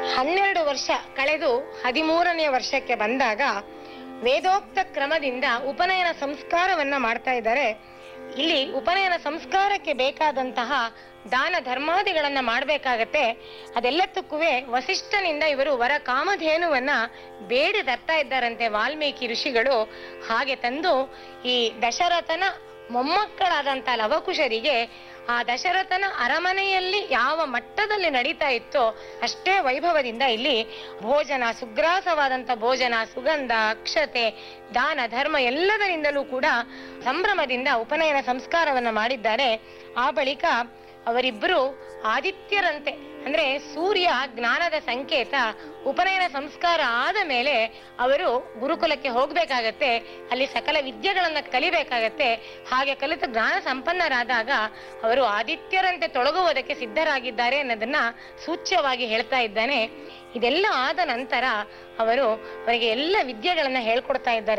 ಹನ್ನೆರಡು ವರ್ಷ ಕಳೆದು ಹದಿಮೂರನೆಯ ವರ್ಷಕ್ಕೆ ಬಂದಾಗ ವೇದೋಕ್ತ ಕ್ರಮದಿಂದ ಉಪನಯನ ಸಂಸ್ಕಾರವನ್ನ ಮಾಡ್ತಾ ಇದ್ದಾರೆ ಇಲ್ಲಿ ಉಪನಯನ ಸಂಸ್ಕಾರಕ್ಕೆ ಬೇಕಾದಂತಹ ದಾನ ಧರ್ಮಾದಿಗಳನ್ನ ಮಾಡಬೇಕಾಗತ್ತೆ ಅದೆಲ್ಲದಕ್ಕೂ ವಸಿಷ್ಠನಿಂದ ಇವರು ವರ ಕಾಮಧೇನುವನ್ನ ಬೇಡಿ ತರ್ತಾ ಇದ್ದಾರಂತೆ ವಾಲ್ಮೀಕಿ ಋಷಿಗಳು ಹಾಗೆ ತಂದು ಈ ದಶರಥನ ಮೊಮ್ಮಕ್ಕಳಾದಂತ ಲವಕುಶರಿಗೆ ಆ ದಶರಥನ ಅರಮನೆಯಲ್ಲಿ ಯಾವ ಮಟ್ಟದಲ್ಲಿ ನಡೀತಾ ಇತ್ತೋ ಅಷ್ಟೇ ವೈಭವದಿಂದ ಇಲ್ಲಿ ಭೋಜನ ಸುಗ್ರಾಸವಾದಂತ ಭೋಜನ ಸುಗಂಧ ಅಕ್ಷತೆ ದಾನ ಧರ್ಮ ಎಲ್ಲದರಿಂದಲೂ ಕೂಡ ಸಂಭ್ರಮದಿಂದ ಉಪನಯನ ಸಂಸ್ಕಾರವನ್ನ ಮಾಡಿದ್ದಾರೆ ಆ ಬಳಿಕ ಅವರಿಬ್ಬರು ಆದಿತ್ಯರಂತೆ ಅಂದ್ರೆ ಸೂರ್ಯ ಜ್ಞಾನದ ಸಂಕೇತ ಉಪನಯನ ಸಂಸ್ಕಾರ ಆದ ಮೇಲೆ ಅವರು ಗುರುಕುಲಕ್ಕೆ ಹೋಗ್ಬೇಕಾಗತ್ತೆ ಅಲ್ಲಿ ಸಕಲ ವಿದ್ಯೆಗಳನ್ನ ಕಲಿಬೇಕಾಗತ್ತೆ ಹಾಗೆ ಕಲಿತು ಜ್ಞಾನ ಸಂಪನ್ನರಾದಾಗ ಅವರು ಆದಿತ್ಯರಂತೆ ತೊಡಗುವುದಕ್ಕೆ ಸಿದ್ಧರಾಗಿದ್ದಾರೆ ಅನ್ನೋದನ್ನ ಸೂಚ್ಯವಾಗಿ ಹೇಳ್ತಾ ಇದ್ದಾನೆ ಇದೆಲ್ಲ ಆದ ನಂತರ ಅವರು ಅವರಿಗೆ ಎಲ್ಲ ವಿದ್ಯೆಗಳನ್ನ ಹೇಳ್ಕೊಡ್ತಾ ಇದ್ದಾರೆ